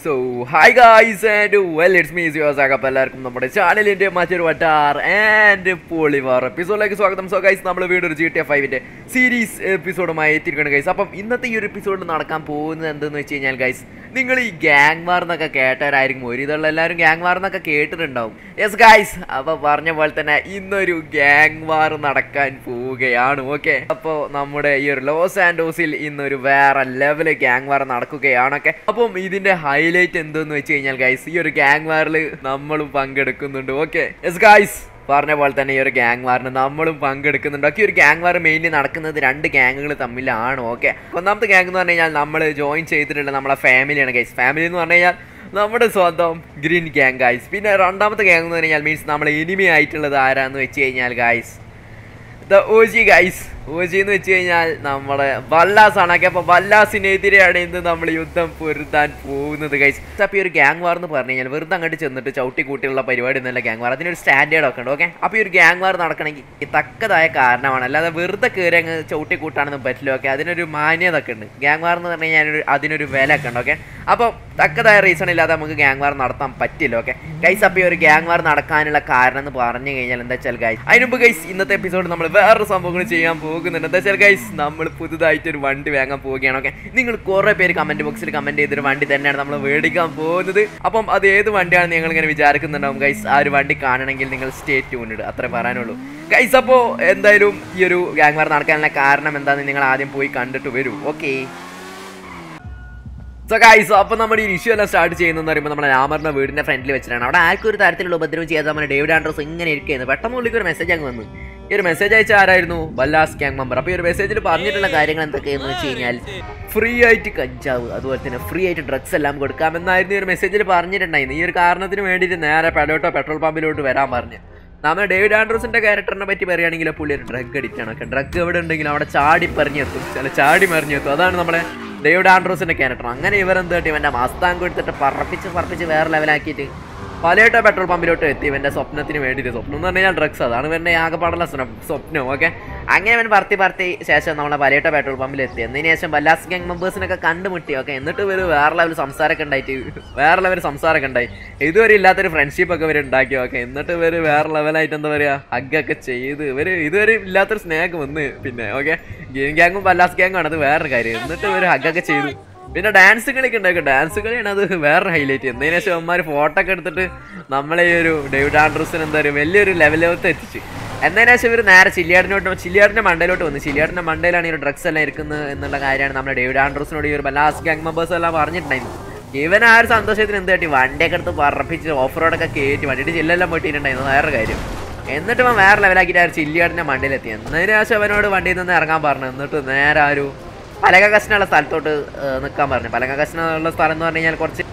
So hi guys and well it's me യോസാക്ക് അപ്പോൾ എല്ലാവർക്കും നമ്മുടെ ചാനലിൻ്റെ മറ്റൊരു വട്ടാർ ആൻഡ് പോളിവാർ എപ്പിസോഡിലേക്ക് സ്വാഗതം സോ ഗൈസ് നമ്മൾ വീണ്ടും ഒരു ജി ടി എഫ് ഫൈവിൻ്റെ സീരീസ് എപ്പിസോഡുമായി എത്തിയിരിക്കണം ഗൈസ് അപ്പം ഇന്നത്തെ ഈ ഒരു എപ്പിസോഡ് നടക്കാൻ പോകുന്നത് എന്തെന്ന് വെച്ച് കഴിഞ്ഞാൽ ഗൈസ് നിങ്ങൾ ഈ ഗ്യാങ് വാർ എന്നൊക്കെ കേട്ടവരായിരിക്കും ഒരു ഇതുള്ള എല്ലാവരും ഗ്യാങ് വാർ എന്നൊക്കെ കേട്ടിട്ടുണ്ടാവും യെസ് ഗൈസ് അപ്പോൾ പറഞ്ഞ പോലെ തന്നെ ഇന്നൊരു ഗ്യാങ് വാർ നടക്കാൻ പോവുകയാണ് ഓക്കെ അപ്പോൾ നമ്മുടെ ഈ ഒരു ലോസ് ആൻഡോസിൽ ഇന്നൊരു വേറെ ലെവൽ ഗ്യാങ് വാർ നടക്കുകയാണൊക്കെ അപ്പം ഇതിന്റെ ഹൈലൈറ്റ് എന്തെന്ന് വെച്ച് കഴിഞ്ഞാൽ ഗൈസ് ഈ ഒരു ഗ്യാങ് വാറിൽ നമ്മളും പങ്കെടുക്കുന്നുണ്ട് ഓക്കെ യെസ് ഗൈസ് പറഞ്ഞ പോലെ തന്നെ ഈ ഒരു ഗ്യാങ് വാറിന് നമ്മളും പങ്കെടുക്കുന്നുണ്ട് ഒക്കെ ഈ ഒരു ഗ്യാങ് വാർ മെയിൻലി നടക്കുന്നത് രണ്ട് ഗ്യാങ്ങുകൾ തമ്മിലാണ് ഓക്കെ ഒന്നാമത്തെ ഗ്യാങ് എന്ന് പറഞ്ഞു കഴിഞ്ഞാൽ നമ്മൾ ജോയിൻ ചെയ്തിട്ടുള്ള നമ്മളെ ഫാമിലിയാണ് ഗൈസ് ഫാമിലി എന്ന് പറഞ്ഞു കഴിഞ്ഞാൽ നമ്മുടെ സ്വന്തം ഗ്രീൻ ഗ്യാങ് ഗൈസ് പിന്നെ രണ്ടാമത്തെ ഗ്യാങ് എന്ന് പറഞ്ഞു കഴിഞ്ഞാൽ മീൻസ് നമ്മൾ എനിമി ആയിട്ടുള്ളത് ആരാന്ന് വെച്ച് കഴിഞ്ഞാൽ guys the OG guys OG എന്ന് വെച്ച് കഴിഞ്ഞാൽ നമ്മുടെ വല്ലാസ് ആണ് അപ്പോൾ വല്ലാസിനെതിരെയാണ് ഇന്ന് നമ്മൾ യുദ്ധം പൊരുത്താൻ പോകുന്നത് ഗൈസ് അപ്പോൾ ഈ ഒരു ഗ്യാങ് വാർ എന്ന് പറഞ്ഞു കഴിഞ്ഞാൽ വെറുതെ അങ്ങോട്ട് ചെന്നിട്ട് ചവിട്ടി കൂട്ടിയുള്ള പരിപാടി ഒന്നുമല്ല ഗ്യാങ് വാർ അതിനൊരു സ്റ്റാൻഡേർഡ് ഒക്കെ ഉണ്ട് ഓക്കെ അപ്പോൾ ഈ ഒരു ഗ്യാങ് വാർ നടക്കണമെങ്കിൽ ഈ തക്കതായ കാരണമാണ് അല്ലാതെ വെറുതെ കയറി അങ്ങ് ചവിട്ടി കൂട്ടാനൊന്നും പറ്റില്ല ഓക്കെ അതിനൊരു മാന്യത ഒക്കെ ഉണ്ട് ഗ്യാങ് വാർ എന്ന് പറഞ്ഞു കഴിഞ്ഞാൽ ഒരു- അതിനൊരു വില ഒക്കെ ഉണ്ട് ഓക്കെ അപ്പോൾ തക്കതായ റീസൺ ഇല്ലാതെ നമുക്ക് ഗ്യാങ് വാർ നടത്താൻ പറ്റില്ല ഓക്കെ ഗൈസ് അപ്പോൾ ഈ ഒരു ഗ്യാങ് വാർ നടക്കാനുള്ള കാരണം എന്ന് പറഞ്ഞു കഴിഞ്ഞാൽ എന്താ വെച്ചാൽ ഗൈസ് അതിനുമ്പ് ഗൈസ് ഇന്നത്തെ എപ്പിസോഡ് നമ്മൾ വേറൊരു സംഭവങ്ങൾ ചെയ്യാൻ പോകുന്നുണ്ട് എന്താ വെച്ചാൽ ഗൈസ് നമ്മൾ പുതുതായിട്ട് ഒരു വണ്ടി വാങ്ങാൻ പോവുകയാണ് ഓക്കെ നിങ്ങൾ കുറേ പേര് കമന്റ് ബോക്സിൽ കമന്റ് ചെയ്തൊരു വണ്ടി തന്നെയാണ് നമ്മൾ മേടിക്കാൻ പോകുന്നത് അപ്പം അത് ഏത് വണ്ടിയാണെന്ന് നിങ്ങൾ ഇങ്ങനെ വിചാരിക്കുന്നുണ്ടാവും ഗൈസ് ആ ഒരു വണ്ടി കാണണമെങ്കിൽ നിങ്ങൾ സ്റ്റേ ട്യൂണിഡ് അത്രേ പറയാനുള്ളൂ ഗൈസ് അപ്പോൾ എന്തായാലും ഈ ഒരു ഗ്യാങ് വാർ നടക്കാനുള്ള കാരണം എന്താണെന്ന് നിങ്ങൾ ആദ്യം പോയി കണ്ടിട്ട് വരൂ ഓക്കേ സോ ഗൈസ് അപ്പോൾ നമ്മുടെ ഈ ഇഷ്യൂ എല്ലാം സ്റ്റാർട്ട് ചെയ്യുന്നതെന്ന് പറയുമ്പോൾ നമ്മുടെ രാമറിന്റെ വീടിന്റെ ഫ്രണ്ടിൽ വെച്ചിട്ടാണ് അവിടെ ആർക്കും ഒരു തരത്തിലുള്ള ഉപദ്രവം ചെയ്യാതെ നമ്മുടെ ഡേവിഡ് ആൻഡ്രോസ് ഇങ്ങനെ ഇരിക്കുന്നത് പെട്ടെന്ന് ഉള്ളിക്ക് ഒരു മെസ്സേജ് അങ്ങ് വന്നു ഈ ഒരു മെസ്സേജ് അയച്ച ആരായിരുന്നു ബല്ലാസ് ഗ്യാങ് മെമ്പർ അപ്പോൾ ഈ ഒരു മെസ്സേജിൽ പറഞ്ഞിട്ടുള്ള കാര്യങ്ങൾ എന്തൊക്കെയെന്ന് വെച്ച് കഴിഞ്ഞാൽ ഫ്രീ ആയിട്ട് കഞ്ചാവ് അതുപോലെ തന്നെ ഫ്രീ ആയിട്ട് ഡ്രഗ്സ് എല്ലാം കൊടുക്കാമെന്നായിരുന്നു ഈ ഒരു മെസ്സേജിൽ പറഞ്ഞിട്ടുണ്ടായിരുന്നു ഈ ഒരു കാരണത്തിന് വേണ്ടിയിട്ട് നേരെ പെടോട്ടോ പെട്രോൾ പമ്പിലോട്ട് വരാൻ പറഞ്ഞു നമ്മൾ ഡേവിഡ് ആൻഡ്രോസിന്റെ ക്യാരക്ടറിനെ പറ്റി പറയുകയാണെങ്കിൽ പുള്ളി ഒരു ഡ്രഗ് അഡിക്റ്റ് ആണ് ഒക്കെ ഡ്രഗ് എവിടെ ഉണ്ടെങ്കിലും അവിടെ ചാടി പറഞ്ഞെത്തും ചില ചാടി മറിഞ്ഞെത്തും അതാണ് നമ്മുടെ ഡേവിഡ് ആൻഡ്രോസിന്റെ ക്യാരക്ടർ അങ്ങനെ ഇവരെന്ത് കിട്ടി ഇവന്റെ മസ്താങ്ക് എടുത്തിട്ട് പറപ്പിച്ച് പറപ്പിച്ച് വേറെ ലെവലാക്കിയിട്ട് പലയിട്ടോ പെട്രോൾ പമ്പിലോട്ട് എത്തി ഇവന്റെ സ്വപ്നത്തിന് വേണ്ടിയിട്ട് സ്വപ്നം എന്ന് പറഞ്ഞു കഴിഞ്ഞാൽ ഡ്രഗ്സ് അതാണ് ഇവന്റെ ആകെപ്പാടുള്ള സ്വപ്നം സ്വപ്നം ഓക്കെ അങ്ങനെ ഇവൻ പറത്തി പറത്തി ശേഷം നമ്മളെ പലയിട്ടോ പെട്രോൾ പമ്പിൽ എത്തി എന്നതിന് ശേഷം ബല്ലാസ് ഗ്യാങ് മെമ്പേഴ്സിനൊക്കെ കണ്ടുമുട്ടി ഓക്കെ എന്നിട്ട് ഇവർ വേറെ ലെവൽ സംസാരമൊക്കെ ഉണ്ടായിട്ട് വേറെ ലെവൽ സംസാരമൊക്കെ ഉണ്ടായി ഇതുവരെ ഇല്ലാത്തൊരു ഫ്രണ്ട്ഷിപ്പ് ഒക്കെ ഇവർ ഉണ്ടാക്കി ഓക്കെ എന്നിട്ട് ഇവർ വേറെ ലെവലായിട്ട് എന്താ പറയുക ഹഗ്ഗൊക്കെ ചെയ്ത് ഇവർ ഇതുവരെ ഇല്ലാത്തൊരു സ്നേഹം വന്ന് പിന്നെ ഓക്കെ ഗെയിം ഗ്യാങ്ങും ബല്ലാസ് ഗ്യാങ്ങും ആണ് അത് വേറൊരു കാര്യം എന്നിട്ട് ഇവർ ഹഗ്ഗൊക്കെ ചെയ്തു പിന്നെ ഡാൻസ് കളിയൊക്കെ ഉണ്ടാക്കും ഡാൻസ് കളിയാണ് അത് വേറെ ഹൈലൈറ്റ് എന്നതിന് ശേഷം അവന്മാർ ഫോട്ടോ ഒക്കെ എടുത്തിട്ട് നമ്മളെ ഈ ഒരു ഡേവിഡ് ആൻഡ്രൂസിന് എന്താ പറയുക വലിയൊരു ലെവലിലോട്ട് എത്തിച്ച് എന്നതിന് ശേഷം ഇവർ നേരെ ചില്ലിയാടിനോട്ട് ചില്ലിയാടിന്റെ മണ്ടയിലോട്ട് വന്നു ചില്ലിയാടിന്റെ മണ്ടയിലാണ് ഈ ഒരു ഡ്രഗ്സ് എല്ലാം ഇരിക്കുന്നത് എന്നുള്ള കാര്യമാണ് നമ്മുടെ ഡേവിഡ് ആൻഡ്രൂസിനോട് ഈ ഒരു ബലാസ് ഗ്യാങ് മെമ്പേഴ്സ് എല്ലാം പറഞ്ഞിട്ടുണ്ടായിരുന്നു ഇവൻ ആ ഒരു സന്തോഷത്തിന് എന്ത് പറ്റി വണ്ടിയൊക്കെ എടുത്ത് പറപ്പിച്ച് ഓഫ് റോഡൊക്കെ കയറ്റി വണ്ടിയുടെ ചില്ലെല്ലാം പൊട്ടിയിട്ടുണ്ടായിരുന്നു വേറെ കാര്യം എന്നിട്ട് അവൻ വേറെ ലെവലാക്കിയിട്ട് ആ ഒരു ചില്ലിയാടിന്റെ മണ്ടയിലെത്തി എന്നതിന് ശേഷം അവനോട് വണ്ടിയിൽ നിന്ന് ഇറങ്ങാൻ പറഞ്ഞു എന്നിട്ട് നേരെ ആ ഒരു പലക കഷ്ണമുള്ള സ്ഥലത്തോട്ട് നിൽക്കാൻ പറഞ്ഞു പലക കഷ്ണമുള്ള സ്ഥലം എന്ന് പറഞ്ഞു കഴിഞ്ഞാൽ കുറച്ച്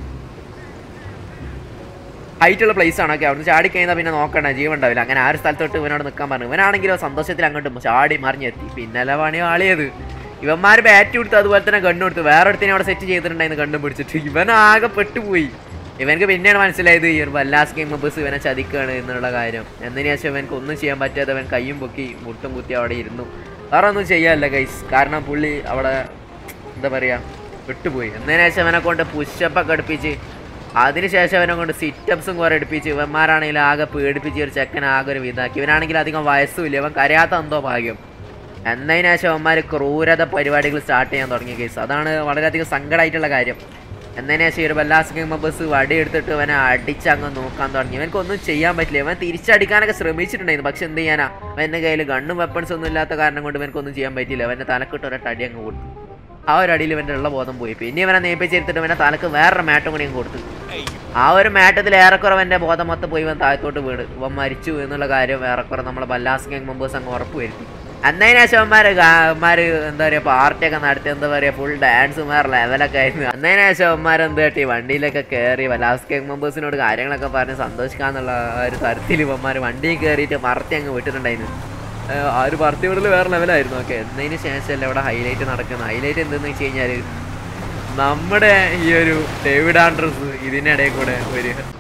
ഹൈറ്റ് ഉള്ള പ്ലേസ് ആണ് ഓക്കെ അവിടുന്ന് ചാടി കഴിഞ്ഞാൽ പിന്നെ നോക്കണ്ട ജീവൻ ഉണ്ടാവില്ല അങ്ങനെ ആ ഒരു സ്ഥലത്തോട്ട് ഇവനോട് നിൽക്കാൻ പറഞ്ഞു ഇവനാണെങ്കിലോ സന്തോഷത്തിൽ അങ്ങോട്ടും ചാടി മറിഞ്ഞെത്തി പിന്നല്ല പണി ആളിയത് ഇവന്മാർ ബാറ്റ് കൊടുത്ത് അതുപോലെ തന്നെ ഗണ്ണ് കൊടുത്ത് വേറെ അടുത്തിനെ അവിടെ സെറ്റ് ചെയ്തിട്ടുണ്ടായിരുന്നു ഗണ്ണും പിടിച്ചിട്ട് ഇവൻ ആകെ പെട്ടുപോയി ഇവനക്ക് പിന്നെയാണ് മനസ്സിലായത് ഈ ഒരു വല്ലാസ് ഗെയിം ബസ് ഇവനെ ചതിക്കുകയാണ് എന്നുള്ള കാര്യം എന്നതിന് ശേഷം ഇവനക്ക് ഒന്നും ചെയ്യാൻ പറ്റാതെ അവൻ കയ്യും പൊക്കി മുട്ടും കുത്തി അവിടെ ഇരുന്നു വേറെ ഒന്നും ചെയ്യാനല്ല ഗൈസ് കാരണം പുള്ളി അവിടെ എന്താ പറയുക വിട്ടുപോയി എന്നതിന് ശേഷം അവനെ കൊണ്ട് പുഷപ്പൊക്കെ അടുപ്പിച്ച് അതിനുശേഷം അവനെ കൊണ്ട് സിറ്റപ്സും കുറെ എടുപ്പിച്ച് ഇവന്മാരാണെങ്കിൽ ആകെ പേടിപ്പിച്ച് ഒരു ചെക്കൻ ആകെ ഒരു ഇതാക്കി ഇവനാണെങ്കിൽ അധികം വയസ്സുമില്ല ഇവൻ കരയാത്ത എന്തോ ഭാഗ്യം എന്നതിന് ശേഷം അവന്മാർ ക്രൂരത പരിപാടികൾ സ്റ്റാർട്ട് ചെയ്യാൻ തുടങ്ങിയ കേസ് അതാണ് വളരെയധികം സങ്കടമായിട്ടുള്ള കാര്യം എന്നതിന് ശേഷം ഈ ഒരു ബല്ലാസ് ഗെയിം മെമ്പേഴ്സ് വടി എടുത്തിട്ട് ഇവനെ അടിച്ച് അങ്ങ് നോക്കാൻ തുടങ്ങി ഇവനക്കൊന്നും ചെയ്യാൻ പറ്റില്ല ഇവൻ തിരിച്ചടിക്കാനൊക്കെ ശ്രമിച്ചിട്ടുണ്ടായിരുന്നു പക്ഷെ എന്ത് ചെയ്യാനാ അവൻ്റെ കയ്യിൽ ഗണ്ണും വെപ്പൺസ് ഒന്നും ഇല്ലാത്ത കാരണം കൊണ്ട് ഇവനക്കൊന്നും ചെയ്യാൻ പറ്റില്ല അവൻ്റെ തലക്കിട്ട് ഒരൊറ്റ അടി അങ്ങ് കൊടുത്തു ആ ഒരു അടിയിൽ ഇവൻ്റെ ഉള്ള ബോധം പോയി പിന്നെ ഇവനെ നേപ്പിച്ചെടുത്തിട്ട് ഇവൻ്റെ തലക്ക് വേറൊരു മാറ്റും കൂടി അങ്ങ് കൊടുത്തു ആ ഒരു മാറ്റത്തിൽ ഏറെക്കുറെ അവൻ്റെ ബോധം മൊത്തം പോയി ഇവൻ താഴത്തോട്ട് വീണ് ഇവൻ മരിച്ചു എന്നുള്ള കാര്യം ഏറെക്കുറെ നമ്മളെ ബല്ലാസ് ഗാങ് മെമ്പേഴ്സ് അങ്ങ് ഉറപ്പ് വരുത്തി എന്നതിന് ശേഷം അവന്മാര് അവന്മാർ എന്താ പറയുക പാർട്ടിയൊക്കെ നടത്തി എന്താ പറയുക ഫുൾ ഡാൻസും വേറെ ലെവലൊക്കെ ആയിരുന്നു എന്നതിന് ശേഷം അവന്മാർ എന്ത് പറ്റി വണ്ടിയിലൊക്കെ കയറി ബല്ലാസ് ഗാങ് മെമ്പേഴ്സിനോട് കാര്യങ്ങളൊക്കെ പറഞ്ഞ് സന്തോഷിക്കാന്നുള്ള ആ ഒരു തരത്തിൽ ഇവന്മാർ വണ്ടിയിൽ കയറിയിട്ട് മറത്തി അങ്ങ് വിട്ടിട്ടുണ്ടായിരുന്നു ഏഹ് ആ ഒരു പറത്തി വിടൽ വേറെ ലെവലായിരുന്നു ഓക്കെ എന്നതിന് ശേഷമല്ല ഇവിടെ ഹൈലൈറ്റ് നടക്കുന്നത് ഹൈലൈറ്റ് എന്തെന്ന് വെച്ച് കഴിഞ്ഞാൽ നമ്മുടെ ഈ ഒരു ഡേവിഡ് ആൻഡ്രസ് ഇതിനിടയിൽ കൂടെ ഒരു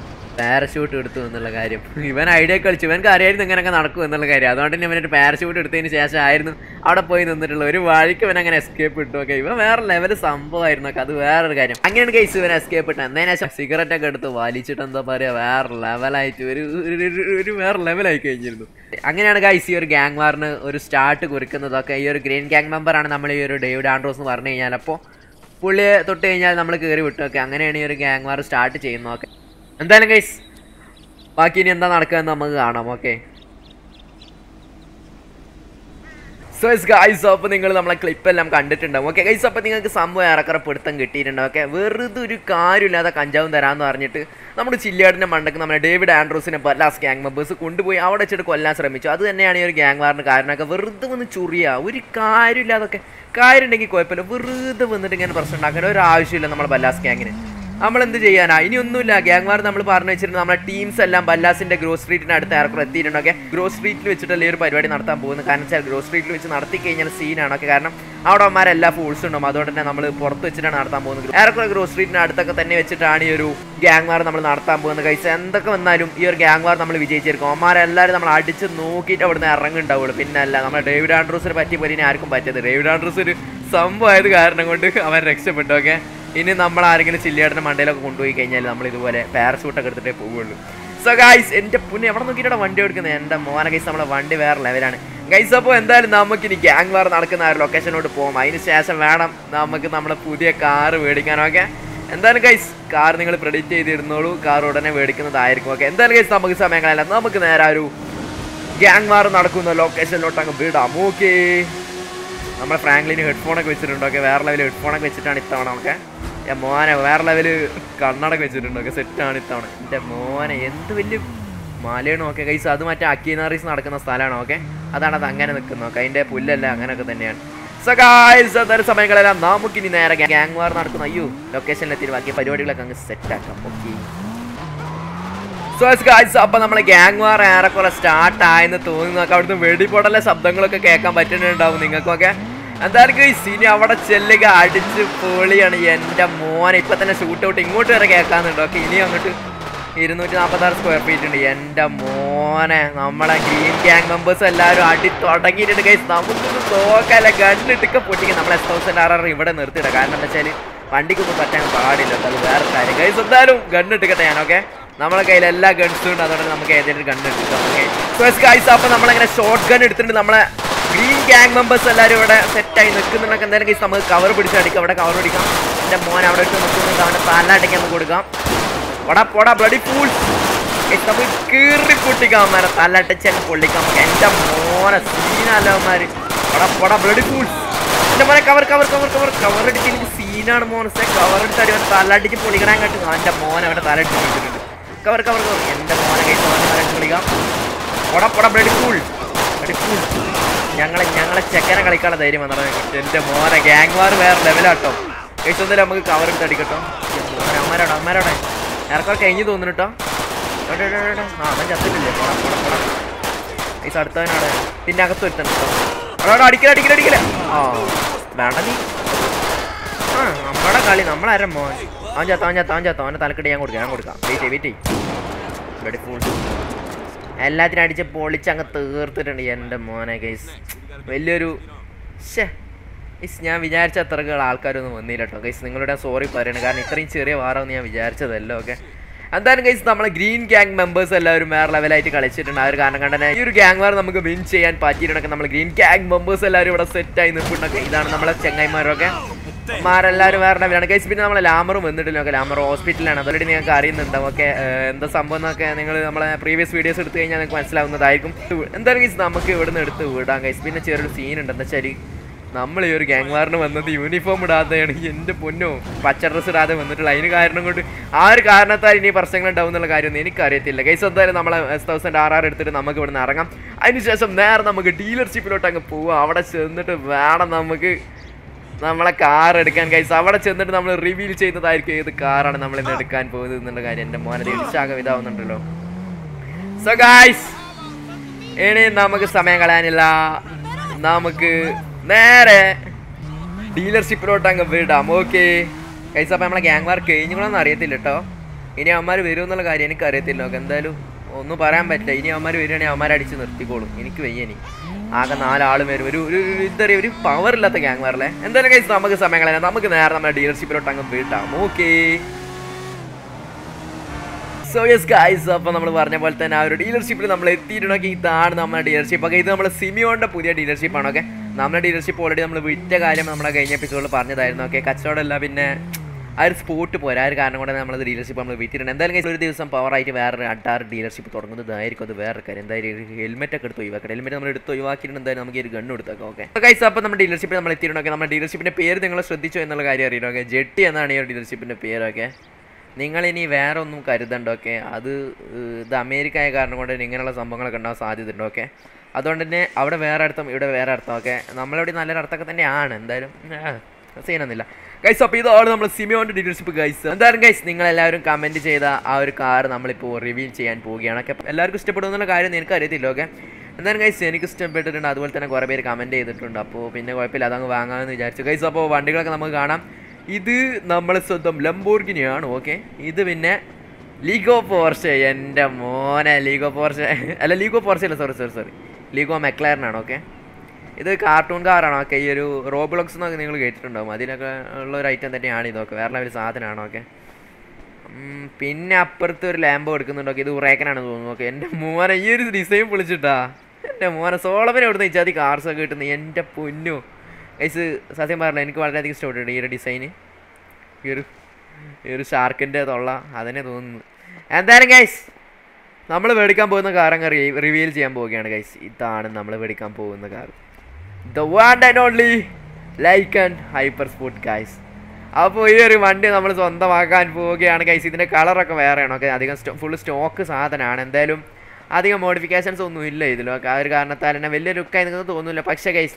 പാരഷൂട്ട് എടുത്തു എന്നുള്ള കാര്യം ഇവൻ ഐഡിയ കളിച്ചു ഇവൻക്ക് അറിയായിരുന്നു ഇങ്ങനെയൊക്കെ നടക്കും എന്നുള്ള കാര്യം അതുകൊണ്ട് തന്നെ ഇവനൊരു പാരഷൂട്ട് എടുത്തതിന് ശേഷം ആയിരുന്നു അവിടെ പോയി നിന്നിട്ടുള്ള ഒരു വഴിക്ക് ഇവൻ അങ്ങനെ എസ്കേപ്പ് ഇട്ടു ഒക്കെ ഇവൻ വേറെ ലെവൽ സംഭവമായിരുന്നു ഒക്കെ അത് വേറൊരു കാര്യം അങ്ങനെയാണ് കേസ് ഇവൻ എസ്കേപ്പ് ഇട്ടത് എന്നതിന് ശേഷം സിഗരറ്റ് ഒക്കെ എടുത്ത് വലിച്ചിട്ട് എന്താ പറയുക വേറെ ലെവലായിട്ട് ഒരു ഒരു- ഒരു- ഒരു വേറെ ലെവലായി കഴിഞ്ഞിരുന്നു അങ്ങനെയാണ് ഗൈസ് ഈ ഒരു ഗ്യാങ് വാറിന് ഒരു സ്റ്റാർട്ട് കുറിക്കുന്നതൊക്കെ ഈ ഒരു ഗ്രീൻ ഗ്യാങ് മെമ്പറാണ് നമ്മൾ ഈ ഒരു ഡേവിഡ് ആൻഡ്രോസ് എന്ന് പറഞ്ഞു കഴിഞ്ഞാൽ അപ്പോൾ പുള്ളിയെ തൊട്ട് കഴിഞ്ഞാൽ നമ്മൾ കയറി വിട്ടൊക്കെ അങ്ങനെയാണ് ഈ ഒരു ഗ്യാങ് വാർ സ്റ്റാർട്ട് ചെയ്യുന്നതൊക്കെ എന്തായാലും ഗൈസ് ബാക്കി ഇനി എന്താ നടക്കുക എന്ന് നമുക്ക് കാണാം ഓക്കെ സോ ഗൈസ് അപ്പോൾ നിങ്ങൾ നമ്മളെ ക്ലിപ്പ് എല്ലാം കണ്ടിട്ടുണ്ടാവും ഓക്കെ ഗൈസ് അപ്പോൾ നിങ്ങൾക്ക് സംഭവം ഏറെക്കുറെ പിടുത്തം കിട്ടിയിട്ടുണ്ടാവും ഓക്കെ വെറുതെ ഒരു കാര്യമില്ലാതെ കഞ്ചാവും തരാമെന്ന് പറഞ്ഞിട്ട് നമ്മുടെ ചില്ലിയാടിൻ്റെ മണ്ടക്ക് നമ്മുടെ ഡേവിഡ് ആൻഡ്രൂസിനെ ബല്ലാസ് ഗ്യാങ് മെമ്പേഴ്സ് കൊണ്ടുപോയി അവിടെ വെച്ചിട്ട് കൊല്ലാൻ ശ്രമിച്ചു അത് തന്നെയാണ് ഈ ഒരു ഗ്യാങ് വാറിന് കാരണമൊക്കെ വെറുതെ വന്ന് ചുറിയ ഒരു കാര്യമില്ലാതൊക്കെ കാര്യം ഉണ്ടെങ്കിൽ കുഴപ്പമില്ല വെറുതെ വന്നിട്ട് ഇങ്ങനെ പ്രശ്നം ഉണ്ടാക്കേണ്ട ഒരു ആവശ്യമില്ല നമ്മുടെ ബല്ലാസ് ഗ്യാങ്ങിന് നമ്മൾ എന്ത് ചെയ്യാനാ ഇനി ഒന്നുമില്ല ഗ്യാങ് വാർ നമ്മൾ പറഞ്ഞു വെച്ചിരുന്നു നമ്മുടെ ടീംസ് എല്ലാം ബല്ലാസിന്റെ ഗ്രോ സ്ട്രീറ്റിന് അടുത്ത് ഏറെക്കുറെ എത്തിയിട്ടുണ്ട് ഓക്കെ ഗ്രോ സ്ട്രീറ്റിൽ വെച്ചിട്ടല്ലേ ഈ ഒരു പരിപാടി നടത്താൻ പോകുന്നത് കാരണം വെച്ചാൽ ഗ്രോ സ്ട്രീറ്റിൽ വെച്ച് നടത്തി കഴിഞ്ഞാൽ സീനാണ് ഓക്കെ കാരണം അവിടെ അവന്മാരെല്ലാ ഫൂൾസ് ഉണ്ടാവും അതുകൊണ്ട് തന്നെ നമ്മൾ പുറത്ത് വെച്ചിട്ടാണ് നടത്താൻ പോകുന്നത് ഏറെക്കുറെ ഗ്രോ സ്ട്രീറ്റിന് അടുത്തൊക്കെ തന്നെ വെച്ചിട്ടാണ് ഈ ഒരു ഗ്യാങ് വാർ നമ്മൾ നടത്താൻ പോകുന്നത് കഴിച്ച് എന്തൊക്കെ വന്നാലും ഈ ഒരു ഗ്യാങ് വാർ നമ്മൾ വിജയിച്ചിരിക്കും അവന്മാരെല്ലാവരും നമ്മൾ അടിച്ച് നോക്കിയിട്ട് അവിടുന്ന് ഇറങ്ങുണ്ടാവുള്ളൂ പിന്നെ അല്ല നമ്മുടെ ഡേവിഡ് ആൻഡ്രൂസിനെ പറ്റിയ പോലെ ഇനി ആർക്കും പറ്റിയത് ഡേവിഡ് ആൻഡ്രൂസ് ഒരു സംഭവമായത് കാരണം കൊണ്ട് അവൻ രക്ഷപ്പെട്ടു ഓക്കെ ഇനി നമ്മൾ ആരെങ്കിലും ചില്ലിയാടിന്റെ മണ്ടയിലൊക്കെ കൊണ്ടുപോയി കഴിഞ്ഞാൽ നമ്മൾ ഇതുപോലെ പാരഷൂട്ടൊക്കെ എടുത്തിട്ടേ പോവുള്ളൂ സോ ഗൈസ് എൻ്റെ പുണ്യം എവിടെ നോക്കിയിട്ടാണ് വണ്ടി എടുക്കുന്നത് എൻ്റെ മോനെ ഗൈസ് നമ്മളെ വണ്ടി വേറെ ലെവലാണ് ഗൈസ് അപ്പോൾ എന്തായാലും നമുക്കിനി ഗ്യാങ് വാർ നടക്കുന്ന ആ ഒരു ലൊക്കേഷനോട്ട് പോകാം അതിന് ശേഷം വേണം നമുക്ക് നമ്മുടെ പുതിയ കാറ് മേടിക്കാനൊക്കെ എന്തായാലും ഗൈസ് കാർ നിങ്ങൾ പ്രെഡിക്റ്റ് ചെയ്തിരുന്നോളൂ കാർ ഉടനെ മേടിക്കുന്നതായിരിക്കും ഓക്കെ എന്തായാലും ഗൈസ് നമുക്ക് സമയങ്ങളല്ല നമുക്ക് നേരെ ആ ഒരു ഗ്യാങ് വാർ നടക്കുന്ന ലൊക്കേഷനിലോട്ട് അങ്ങ് വിടാം ഓക്കേ നമ്മൾ ഫ്രാങ്ക്ലിന് ഹെഡ്ഫോണൊക്കെ വെച്ചിട്ടുണ്ട് ഓക്കെ വേറെ ലെവൽ ഹെഡ്ഫോണൊക്കെ വെച്ചിട്ടാണ് ഇത്തവണ ഓക്കെ ഞാൻ മോനെ വേറെ ലെവല് കണ്ണടൊക്കെ വെച്ചിട്ടുണ്ട് ഓക്കെ സെറ്റാണ് ഇത്തവണ എൻ്റെ മോനെ എന്ത് വലിയ മലയാണ് ഓക്കെ കൈസ് അത് മറ്റേ അക്കീനാറീസ് നടക്കുന്ന സ്ഥലമാണ് ഓക്കെ അതാണ് അത് അങ്ങനെ നിൽക്കുന്നത് ഓക്കെ അതിൻ്റെ പുല്ലല്ല അങ്ങനെയൊക്കെ തന്നെയാണ് സോ ഗായ്സ് അതൊരു സമയങ്ങളെല്ലാം നമുക്കിനി നേരെ ഗ്യാങ് വാർ നടക്കുന്ന അയ്യോ ലൊക്കേഷനിലെത്തി ബാക്കി പരിപാടികളൊക്കെ അങ്ങ് സെറ്റാക്കാം ഓക്കെ സോ ഗായ്സ് അപ്പൊ നമ്മളെ ഗ്യാങ് വാർ ഏറെക്കുറെ സ്റ്റാർട്ട് ആയെന്ന് തോന്നുന്നു നമുക്ക് അവിടുന്ന് വെടിപൊടലെ ശബ്ദങ്ങളൊക്കെ കേൾക്കാൻ പറ്റുന്നുണ്ടാവും നിങ്ങൾക്കൊക്കെ എന്തായാലും ഗൈസ് ഇനി അവിടെ ചെല്ലുക അടിച്ച് പൊളിയാണ് എൻ്റെ മോനെ ഇപ്പൊ തന്നെ ഷൂട്ട് ഔട്ട് ഇങ്ങോട്ട് വരെ കേൾക്കാന്നുണ്ട് ഓക്കെ ഇനി അങ്ങോട്ട് ഇരുന്നൂറ്റി നാൽപ്പത്തി ആറ് സ്ക്വയർ ഫീറ്റ് ഉണ്ട് എൻ്റെ മോനെ നമ്മളെ ഗ്രീൻ ഗ്യാങ് മെമ്പേഴ്സ് എല്ലാവരും അടി തുടങ്ങിയിട്ടുണ്ട് ഗൈസ് നമുക്കൊന്നും തോക്കല്ല ഗണ്ണിട്ടൊക്കെ പൊട്ടിക്കും നമ്മളെ എസ് തൗസൻഡ് ആർ ആർ ഇവിടെ നിർത്തിയിടാം കാരണം എന്താ വെച്ചാൽ വണ്ടിക്കൊന്നും പറ്റാൻ പാടില്ല അത് വേറെ കാര്യം ഗൈസ് എന്തായാലും ഗണ്ണിട്ടിക്കട്ടെ ഞാൻ ഓക്കെ നമ്മളെ കയ്യിൽ എല്ലാ ഗൺസും ഉണ്ട് അതുകൊണ്ട് നമുക്ക് ഏതെങ്കിലും ഗൺ എടുക്കാം ഓക്കെ സോ ഗൈസ് അപ്പോൾ നമ്മളിങ്ങനെ ഷോർട്ട് ഗൺ എടുത്തിട്ടുണ്ട് നമ്മളെ ഗ്രീൻ ഗ്യാങ് മെമ്പേഴ്സ് എല്ലാവരും ഇവിടെ സെറ്റായി നിൽക്കുന്നുണ്ടെങ്കിൽ എന്തായാലും ഗൈസ് നമുക്ക് കവർ പിടിച്ചടിക്കാം അവിടെ കവർ പിടിക്കാം എൻ്റെ മോൻ അവിടെ ഇട്ട് നിൽക്കുന്നുണ്ട് അവൻ്റെ തലടിക്കാൻ നമുക്ക് കൊടുക്കാം വടാ പോടാ ബ്ലഡി ഫൂൾ നമുക്ക് കീറി പൊട്ടിക്കാം അവന്മാരെ തലട്ടച്ചൻ പൊള്ളിക്കാം നമുക്ക് എൻ്റെ മോനെ സീനല്ലവന്മാർ വടാ പോടാ ബ്ലഡി ഫൂൾസ് എൻ്റെ മോനെ cover cover cover cover cover അടിച്ച് എനിക്ക് സീനാണ് മോനസെ കവർ അടിച്ച് അടി അവൻ തലടിച്ച് പൊളിക്കണേ കണ്ടു എൻ്റെ മോനെ അവൻ്റെ തലടിച്ച് പൊളിച്ചിട്ടുണ്ട് കവർ കവർ കവർ എൻ്റെ മോനെ കൈ മോനെ തലടിച്ച് പൊളിക്കാം പോടാ പോടാ ബ്ലഡി ഫൂൾ ബ്ലഡി ഫൂൾ ഞങ്ങളെ ഞങ്ങളെ ചെക്കനെ കളിക്കാനുള്ള ധൈര്യം വന്നത് എൻ്റെ മോനെ ഗ്യാങ് വാർ വേറെ ലെവലാട്ടോ കഴിച്ചൊന്നില്ല നമുക്ക് കവർ എടുത്ത് അടിക്കട്ടോ അമ്മമാരോടെ അമ്മമാരോടെ ഇറക്കാൻ കഴിഞ്ഞ് തോന്നുന്നു കേട്ടോ എവിടെ, എവിടെ, എവിടെ? ആ അവൻ ചത്തിട്ടില്ലേ പോടാ പോടാ പോടാ പൈസ അടുത്തവനാണ് പിന്നെ അകത്ത് വരുത്തണം കേട്ടോ അവിടെ അടിക്കല അടിക്കല അടിക്കല ആ വേണ്ട നീ ആ നമ്മുടെ കളി നമ്മളാരും മോൻ അവൻ ചത്ത അവൻ ചത്ത അവൻ ചത്ത അവൻ്റെ തലക്കെട്ട് ഞാൻ കൊടുക്കാം ഞാൻ കൊടുക്കാം വെയിറ്റ് വെയിറ്റ് വെടി ഫുൾ എല്ലാത്തിനും അടിച്ച് പൊളിച്ച് അങ്ങ് തീർത്തിട്ടുണ്ട് എൻ്റെ മോനെ ഗൈസ് വലിയൊരു ഷേ ഗൈസ് ഞാൻ വിചാരിച്ച അത്രകൾ ആൾക്കാരൊന്നും വന്നില്ല കേട്ടോ ഗൈസ് നിങ്ങളുടെ സോറി പറയണം കാരണം ഇത്രയും ചെറിയ വാറാന്ന് ഞാൻ വിചാരിച്ചതല്ല ഓക്കെ എന്തായാലും ഗൈസ് നമ്മളെ ഗ്രീൻ ഗ്യാങ് മെമ്പേഴ്സ് എല്ലാവരും വേറെ ലെവലായിട്ട് കളിച്ചിട്ടുണ്ട് ആ ഒരു കാരണം കണ്ടനെ ഈ ഒരു ഗ്യാങ് വാർ നമുക്ക് വിൻ ചെയ്യാൻ പറ്റിയിട്ടുണ്ടൊക്കെ നമ്മൾ ഗ്രീൻ ഗ്യാങ് മെമ്പേഴ്സ് എല്ലാവരും ഇവിടെ സെറ്റായി നിൽപ്പുണ്ടൊക്കെ ഇതാണ് നമ്മളെ ചെങ്ങൈമാരൊക്കെ മാരെല്ലാവരും വേറെ ലെവലാണ് ഗൈസ് പിന്നെ നമ്മളെ ലാമറും വന്നിട്ടില്ല ഓക്കെ ലാമർ ഹോസ്പിറ്റലാണ് അതോടെ നിങ്ങൾക്ക് അറിയുന്നുണ്ടാവും ഓക്കെ എന്താ സംഭവം എന്നൊക്കെ നിങ്ങൾ നമ്മളെ പ്രീവിയസ് വീഡിയോസ് എടുത്തു കഴിഞ്ഞാൽ നിങ്ങൾക്ക് മനസ്സിലാവുന്നതായിരിക്കും എന്തായാലും ഗൈസ് നമുക്ക് ഇവിടുന്ന് എടുത്ത് വിടാം ഗൈസ് പിന്നെ ചെറിയൊരു സീൻ ഉണ്ട് എന്താ വെച്ചാൽ നമ്മൾ ഈ ഒരു ഗ്യാങ് വാറിന് വന്നത് യൂണിഫോം ഇടാതെയാണ് എൻ്റെ പൊന്നോ പച്ച ഡ്രസ്സ് ഇടാതെ വന്നിട്ടുള്ള അതിന് കാരണം കൊണ്ട് ആ ഒരു കാരണത്താൽ ഇനി പ്രശ്നങ്ങൾ ഉണ്ടാവും എന്നുള്ള കാര്യമൊന്നും എനിക്കറിയത്തില്ല ഗൈസ് എന്തായാലും നമ്മളെ എസ് തൗസൻഡ് ആർ ആർ എടുത്തിട്ട് നമുക്ക് ഇവിടുന്ന് ഇറങ്ങാം അതിനുശേഷം നേരെ നമുക്ക് ഡീലർഷിപ്പിലോട്ട് അങ്ങ് പോവാം അവിടെ ചെന്നിട്ട് വേണം നമുക്ക് നമ്മളെ കാർ എടുക്കാൻ ഗൈസ് അവിടെ ചെന്നിട്ട് നമ്മൾ റിവീൽ ചെയ്യുന്നതായിരിക്കും ഏത് കാറാണ് നമ്മൾ ഇന്ന് എടുക്കാൻ പോകുന്നത് എന്നുള്ള കാര്യം എൻ്റെ മോനെ ഇടിച്ചാകം ഇതാവുന്നുണ്ടല്ലോ സോ ഗൈസ് ഇനി നമുക്ക് സമയം കളയാനില്ല നമുക്ക് നേരെ ഡീലർഷിപ്പിലോട്ട് അങ്ങ് വിടാം ഓക്കെ കൈസ് അപ്പം നമ്മളെ ഗ്യാങ് വാർ കഴിഞ്ഞോളൊന്നും അറിയത്തില്ല കേട്ടോ ഇനി അവന്മാർ വരും എന്നുള്ള കാര്യം എനിക്ക് അറിയത്തില്ല ഓക്കെ എന്തായാലും ഒന്നും പറയാൻ പറ്റില്ല ഇനി അവന്മാർ വരികയാണെങ്കിൽ അവന്മാരെ അടിച്ച് നിർത്തിക്കോളും എനിക്ക് വയ്യ ഇനി ആകെ നാലാളും വരും ഒരു ഒരു ഒരു എന്താ പറയുക ഒരു പവർ ഇല്ലാത്ത ഗ്യാങ് മാറല്ലേ എന്തായാലും കഴിച്ച് നമുക്ക് സമയങ്ങളെ നമുക്ക് നേരെ നമ്മുടെ ഡീലർഷിപ്പിലോട്ട് അങ്ങ് വീട്ടാം ഓക്കേ സോ യെസ് ഗൈസ് അപ്പോൾ നമ്മൾ പറഞ്ഞ പോലെ തന്നെ ആ ഒരു ഡീലർഷിപ്പിൽ നമ്മൾ എത്തിയിട്ടുണ്ടെങ്കിൽ ഇതാണ് നമ്മുടെ ഡീലർഷിപ്പ് ഒക്കെ ഇത് നമ്മുടെ സിമിയോന്റെ പുതിയ ഡീലർഷിപ്പാണ് ഓക്കെ നമ്മുടെ ഡീലർഷിപ്പ് ഓൾറെഡി നമ്മൾ വിറ്റ കാര്യം നമ്മുടെ കഴിഞ്ഞ എപ്പിസോഡിൽ പറഞ്ഞതായിരുന്നു ഓക്കെ കച്ചവടമല്ല പിന്നെ ആ ഒരു സ്പോട്ട് പോരാ ആ ഒരു കാരണം കൊണ്ട് നമ്മൾ ഡീലർഷിപ്പ് നമ്മൾ വിറ്റിട്ടുണ്ട് എന്തായാലും guys ഒരു ദിവസം പവറായിട്ട് വേറൊരു അട്ടാറ് ഡീലർഷിപ്പ് തുടങ്ങുന്നതായിരിക്കും അത് വേറെ കാര്യം എന്തായാലും ഹെൽമെറ്റ് ഒക്കെ എടുത്ത് ഒഴിവാക്കണം ഹെൽമെറ്റ് നമ്മൾ എടുത്ത് ഒഴിവാക്കിയിട്ട് എന്തായാലും നമുക്ക് ഈ ഒരു ഗണ്ണ് എടുത്തേക്കാം ഓക്കെ ഗൈസ് അപ്പോൾ നമ്മുടെ ഡീലർഷിപ്പിൽ നമ്മൾ എത്തിയിട്ടുണ്ടെങ്കിൽ നമ്മുടെ ഡീലർഷിപ്പിൻ്റെ പേര് നിങ്ങൾ ശ്രദ്ധിച്ചോ എന്നുള്ള കാര്യം അറിയണം ഓക്കെ ജെട്ടി എന്നാണ് ഈ ഒരു ഡീലർഷിപ്പിൻ്റെ പേരൊക്കെ നിങ്ങളിനി വേറെ ഒന്നും കരുതണ്ട ഓക്കെ അത് ഏഹ്, ഇത് അമേരിക്ക ആയ കാരണം കൊണ്ട് തന്നെ ഇങ്ങനെയുള്ള സംഭവങ്ങളൊക്കെ ഉണ്ടാകാൻ സാധ്യതയുണ്ട് ഓക്കെ അതുകൊണ്ട് തന്നെ അവിടെ വേറെ അർത്ഥം ഇവിടെ വേറെ അർത്ഥം ഓക്കെ നമ്മളിവിടെ നല്ലൊരു അർത്ഥമൊക്കെ തന്നെയാണ് എന്തായാലും സീനൊന്നുമില്ല ഗൈസ് അപ്പോൾ ഇതാണ് നമ്മൾ സിമിയോൻ്റെ ഡീലർഷിപ്പ് ഗൈസ് എന്തായാലും ഗൈസ് നിങ്ങളെല്ലാവരും കമൻറ്റ് ചെയ്ത ആ ഒരു കാർ നമ്മളിപ്പോൾ റിവീൽ ചെയ്യാൻ പോവുകയാണ് ഓക്കെ എല്ലാവർക്കും ഇഷ്ടപ്പെടുമെന്നുള്ള കാര്യം എനിക്ക് അറിയത്തില്ല ഓക്കെ എന്തായാലും ഗൈസ് എനിക്ക് ഇഷ്ടപ്പെട്ടിട്ടുണ്ട് അതുപോലെ തന്നെ കുറേ പേര് കമൻറ്റ് ചെയ്തിട്ടുണ്ട് അപ്പോൾ പിന്നെ കുഴപ്പമില്ല അതങ്ങ് വാങ്ങാമെന്ന് വിചാരിച്ചു ഗൈസ് അപ്പോൾ വണ്ടികളൊക്കെ നമുക്ക് കാണാം ഇത് നമ്മളെ സ്വന്തം ലംബോർഗിനിയാണ് ഓക്കെ ഇത് പിന്നെ ലീഗോ പോർഷെ എൻ്റെ മോനെ ലീഗോ പോർഷെ അല്ല ലീഗോ പോർഷെ അല്ല സോറി സോറി സോറി ലീഗോ മെക്ലാരനാണ് ഓക്കെ ഇത് കാർട്ടൂൺ കാറാണ് ഓക്കെ ഈ ഒരു റോബ്ലോക്സ് എന്നൊക്കെ നിങ്ങൾ കേട്ടിട്ടുണ്ടാവും അതിനൊക്കെ ഉള്ള ഒരു ഐറ്റം തന്നെയാണ് ഇതൊക്കെ വേറെ ഒരു സാധനമാണ് ഓക്കെ ഉം, പിന്നെ അപ്പുറത്ത് ഒരു ലാമ്പ് എടുക്കുന്നുണ്ട് ഓക്കെ ഇത് ഉറേക്കനാണ് തോന്നുന്നു ഓക്കെ എൻ്റെ മോനെ ഈ ഒരു ഡിസൈൻ പൊളിച്ചിട്ടാ എൻ്റെ മോനെ സോളവനെ എവിടുന്ന് ഇച്ചാതി കാർസൊക്കെ കിട്ടുന്നത് എൻ്റെ പൊന്നു ഗൈസ് സത്യം പറഞ്ഞില്ല എനിക്ക് വളരെയധികം ഇഷ്ടപ്പെട്ടിട്ടുണ്ട് ഈ ഒരു ഡിസൈന് ഈ ഒരു ഈ ഒരു ഷാർക്കിൻ്റെ തൊള്ള അതന്നെ തോന്നുന്നു എന്തായാലും ഗൈസ് നമ്മൾ മേടിക്കാൻ പോകുന്ന കാർ അങ്ങ് റിവീൽ ചെയ്യാൻ പോവുകയാണ് ഗൈസ് ഇതാണ് നമ്മൾ മേടിക്കാൻ പോകുന്ന car the one and only like and hyper sport guys അപ്പോൾ ഈ ഒരു വണ്ടി നമ്മൾ സ്വന്തമാക്കാൻ പോവുകയാണ് ഗൈസ് ഇതിൻ്റെ കളറൊക്കെ വേറെയാണ് ഓക്കെ അധികം സ്റ്റോ ഫുൾ സ്റ്റോക്ക് സാധനമാണ് എന്തായാലും അധികം മോഡിഫിക്കേഷൻസ് ഒന്നും ഇല്ല ഇതിലൊക്കെ ആ ഒരു കാരണത്താൽ തന്നെ വലിയ ലുക്കായി നിങ്ങൾക്ക് തോന്നുന്നില്ല പക്ഷേ ഗൈസ്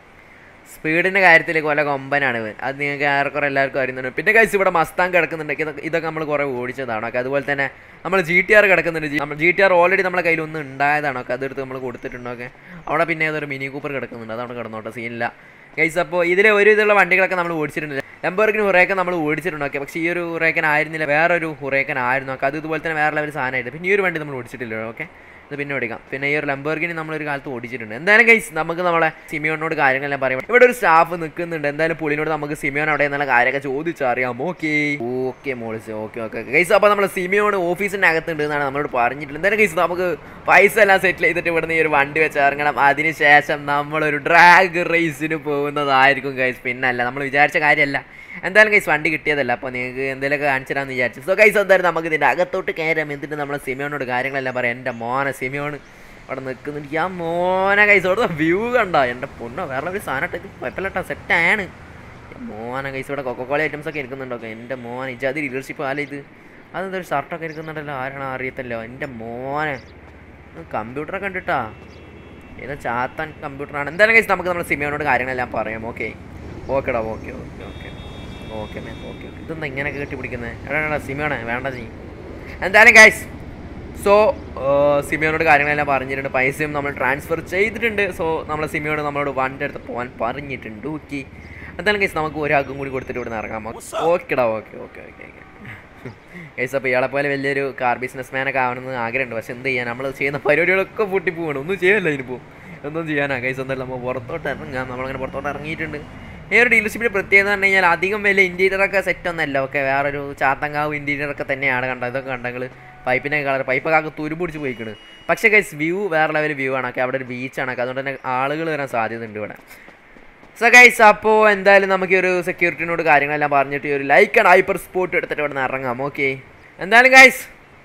സ്പീഡിൻ്റെ കാര്യത്തിൽ കൊല കൊമ്പനാണ് ഇവൻ അത് നിങ്ങൾക്ക് ഏറെക്കുറെ എല്ലാവർക്കും അറിയുന്നുണ്ട് പിന്നെ കഴിച്ച് ഇവിടെ മസ്താൻ കിടക്കുന്നുണ്ട് ഇതൊക്കെ ഇതൊക്കെ നമ്മൾ കുറേ ഓടിച്ചതാണ് ഒക്കെ അതുപോലെ തന്നെ നമ്മൾ ജി ടി ആർ കിടക്കുന്നുണ്ട് ജി- നമ്മൾ ജി ടി ആർ ഓൾറെഡി നമ്മളെ കയ്യിൽ ഒന്ന് ഉണ്ടായതാണ് ഒക്കെ അതെടുത്ത് നമ്മൾ കൊടുത്തിട്ടുണ്ടൊക്കെ അവിടെ പിന്നെ ഏതൊരു മിനി കൂപ്പർ കിടക്കുന്നുണ്ട് അതവിടെ കിടന്നോട്ടെ സീനില്ല ഗൈസ് അപ്പോൾ ഇതിലെ ഒരു ഇതുള്ള വണ്ടികളൊക്കെ നമ്മൾ ഓടിച്ചിട്ടുണ്ട് ലംബോർഗിന് ഹുറേക്കൻ നമ്മൾ ഓടിച്ചിട്ടുണ്ട് ഓക്കെ പക്ഷേ ഈ ഒരു ഹുറേക്കൻ ആയിരുന്നില്ല വേറൊരു ഹുറേക്കൻ ആയിരുന്നു ഒക്കെ അത് ഇതുപോലെ തന്നെ വേറെ ലെവൽ സാധനമായിട്ട് പിന്നെ ഈ ഒരു വണ്ടി നമ്മൾ ഓടിച്ചിട്ടില്ല ഓക്കെ ഇത് പിന്നെ ഓടിക്കാം പിന്നെ ഈ ഒരു ലംബോർഗിനി നമ്മളൊരു കാലത്ത് ഓടിച്ചിട്ടുണ്ട് എന്തായാലും ഗൈസ് നമുക്ക് നമ്മളെ സിമിയോനോട് കാര്യങ്ങളെല്ലാം പറയാം ഇവിടെ ഒരു സ്റ്റാഫ് നിൽക്കുന്നുണ്ട് എന്തായാലും പുള്ളിനോട് നമുക്ക് സിമിയോൻ അവിടെ എന്നുള്ള കാര്യമൊക്കെ ചോദിച്ചറിയാം ഓക്കെ ഓക്കെ മോളിസ് ഓക്കെ ഓക്കെ ഗൈസ് അപ്പോൾ നമ്മൾ സിമിയോൺ ഓഫീസിൻ്റെ അകത്തുണ്ട് എന്നാണ് നമ്മളോട് പറഞ്ഞിട്ടുള്ളത് എന്തായാലും ഗൈസ് നമുക്ക് പൈസ എല്ലാം സെറ്റിൽ ചെയ്തിട്ട് ഇവിടുന്ന് ഈ ഒരു വണ്ടി വെച്ച് ഇറങ്ങണം അതിനുശേഷം നമ്മളൊരു ഡ്രാഗ് റേസിന് പോകുന്നതായിരിക്കും ഗൈസ് പിന്നല്ല നമ്മൾ വിചാരിച്ച കാര്യമല്ല എന്തായാലും ഗൈസ് വണ്ടി കിട്ടിയതല്ല അപ്പോൾ നിങ്ങൾക്ക് എന്തെങ്കിലുമൊക്കെ കാണിച്ചു തരാമെന്ന് വിചാരിച്ചു സോ ഗൈസ് എന്തായാലും നമുക്ക് ഇതിൻ്റെ അകത്തോട്ട് കയറാം എന്നിട്ട് നമ്മൾ സിമിയോനോട് കാര്യങ്ങളെല്ലാം പറയാം എൻ്റെ മോനെ സിമിയോണ് അവിടെ നിൽക്കുന്നുണ്ട് ആ മോനെ കൈസ് അവിടെ വ്യൂ കണ്ടോ എൻ്റെ പൊണ്ണോ വേറെ ഒരു സാധനം ഇട്ട് കുഴപ്പമില്ലട്ടോ സെറ്റാണ് മോനെ കൈസ് ഇവിടെ കൊക്കക്കോള ഐറ്റംസ് ഒക്കെ ഇരിക്കുന്നുണ്ടോ എൻ്റെ മോൻ ഇജാതി ലീഡർഷിപ്പ് ആല ഇത് അതെന്തൊരു ഷർട്ടൊക്കെ ഇരിക്കുന്നുണ്ടല്ലോ ആരാണ് അറിയത്തല്ലോ എൻ്റെ മോനെ കമ്പ്യൂട്ടറൊക്കെ കണ്ടിട്ടാ ഏതോ ചാത്തൻ കമ്പ്യൂട്ടറാണ് എന്തായാലും കഴിച്ച് നമുക്ക് നമ്മുടെ സിമിയോനോട് കാര്യങ്ങളെല്ലാം പറയാം ഓക്കെ ഓക്കെടാ ഓക്കെ ഓക്കെ ഓക്കെ ഓക്കെ മേ ഓക്കെ ഓക്കെ ഇതെന്താ ഇങ്ങനെയൊക്കെ കെട്ടിപ്പിടിക്കുന്നത് എടാ എടാ സിമിയോണേ വേണ്ട നീ എന്തായാലും ഗൈസ് സോ സിമിയോനോട് കാര്യങ്ങളെല്ലാം പറഞ്ഞിട്ടുണ്ട് പൈസയും നമ്മൾ ട്രാൻസ്ഫർ ചെയ്തിട്ടുണ്ട് സോ നമ്മളെ സിമിയോട് നമ്മളോട് വണ്ടി എടുത്ത് പോകാൻ പറഞ്ഞിട്ടുണ്ട് ഓക്കെ എന്തായാലും ഗൈസ് നമുക്ക് ഒരാൾക്കും കൂടി കൊടുത്തിട്ട് ഇവിടെ നിന്ന് ഇറങ്ങാം ഓക്കെടാ okay okay okay okay guys അപ്പോൾ ഇയാളെ പോലെ വലിയൊരു കാർ ബിസിനസ് മാനൊക്കെ ആവണമെന്ന് ആഗ്രഹമുണ്ട് പക്ഷെ എന്ത് ചെയ്യാൻ നമ്മൾ ചെയ്യുന്ന പരിപാടികളൊക്കെ പൊട്ടി പോകണം ഒന്നും ചെയ്യാനല്ല ഇതിനിപ്പോൾ ഒന്നും ചെയ്യാനാ ഗൈസ് എന്തായാലും നമ്മൾ പുറത്തോട്ട് ഇറങ്ങാം നമ്മളങ്ങനെ പുറത്തോട്ട് ഇറങ്ങിയിട്ടുണ്ട് ഈ ഒരു ഡീലർഷിപ്പിൻ്റെ പ്രത്യേകത എന്ന് പറഞ്ഞു കഴിഞ്ഞാൽ അധികം വലിയ ഇൻറ്റീരിയറൊക്കെ സെറ്റ് ഒന്നല്ല ഓക്കെ വേറൊരു ചാത്തങ്കാവ് ഇൻറ്റീരിയറൊക്കെ തന്നെയാണ് കണ്ടത് ഇതൊക്കെ കണ്ടെങ്കിൽ പൈപ്പിനെ കളർ പൈപ്പൊക്കെ ആകെ തുരുപിടിച്ച് പോയിക്കണ് പക്ഷേ ഗൈസ് വ്യൂ വേറെ ലെവൽ വ്യൂ ആണ് ഒക്കെ അവിടെ ഒരു ബീച്ചാണ് അതുകൊണ്ട് തന്നെ ആളുകൾ വരാൻ സാധ്യതയുണ്ട് ഇവിടെ സോ ഗൈസ് അപ്പോൾ എന്തായാലും നമുക്ക് ഈ ഒരു സെക്യൂരിറ്റിനോട് കാര്യങ്ങളെല്ലാം പറഞ്ഞിട്ട് ഈ ഒരു ലൈക്ക് ആൻഡ് ഹൈപ്പർ സ്പോട്ട് എടുത്തിട്ട് ഇവിടെ നിന്ന് ഇറങ്ങാം ഓക്കെ എന്തായാലും ഗൈസ്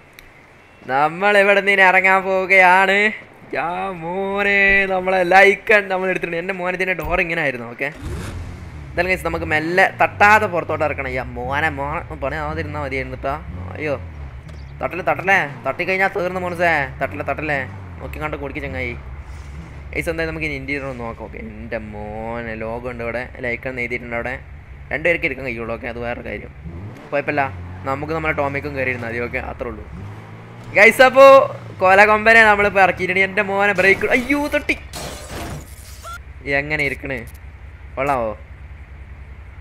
നമ്മൾ ഇവിടെ നിന്ന് ഇറങ്ങാൻ പോവുകയാണ് യാ മോനെ നമ്മളെ ലൈക്ക് നമ്മൾ എടുത്തിട്ടുണ്ട് എൻ്റെ മോനെ ഇതിൻ്റെ ഡോർ ഇങ്ങനെ ആയിരുന്നു ഓക്കെ എന്തായാലും ഗൈസ് നമുക്ക് മെല്ലെ തട്ടാതെ പുറത്തോട്ട് ഇറക്കണം യാ മോനെ മോനെ പണി ആവാതിരുന്നാൽ മതിയായിരുന്നു കേട്ടോ അയ്യോ തട്ടല് തട്ടലേ തട്ടിക്കഴിഞ്ഞാൽ തീർന്നു മോനസേ തട്ടലേ തട്ടലേ നോക്കി കണ്ട് കുടിക്ക് ചങ്ങായി ഏസ് എന്തായാലും നമുക്ക് ഇനി ഇൻറ്റീരിയർ ഒന്ന് നോക്കാം ഓക്കെ എൻ്റെ മോനെ ലോഗോ ഉണ്ട് ഇവിടെ ലൈക്കൺ എഴുതിയിട്ടുണ്ട് അവിടെ രണ്ടുപേർക്ക് എടുക്കാൻ കഴിയുള്ളൂ ഓക്കെ അത് വേറെ കാര്യം കുഴപ്പമില്ല നമുക്ക് നമ്മുടെ ടോമിക്കും കയറിയിരുന്നാൽ മതി ഓക്കെ അത്രേ ഉള്ളൂ ഗൈസ് അപ്പോൾ കൊല കൊമ്പനെ നമ്മളിപ്പോൾ ഇറക്കിയിട്ടുണ്ട് എൻ്റെ മോനെ ബ്രേക്ക് അയ്യോ തട്ടി എങ്ങനെ ഇരിക്കണേ കൊള്ളാവോ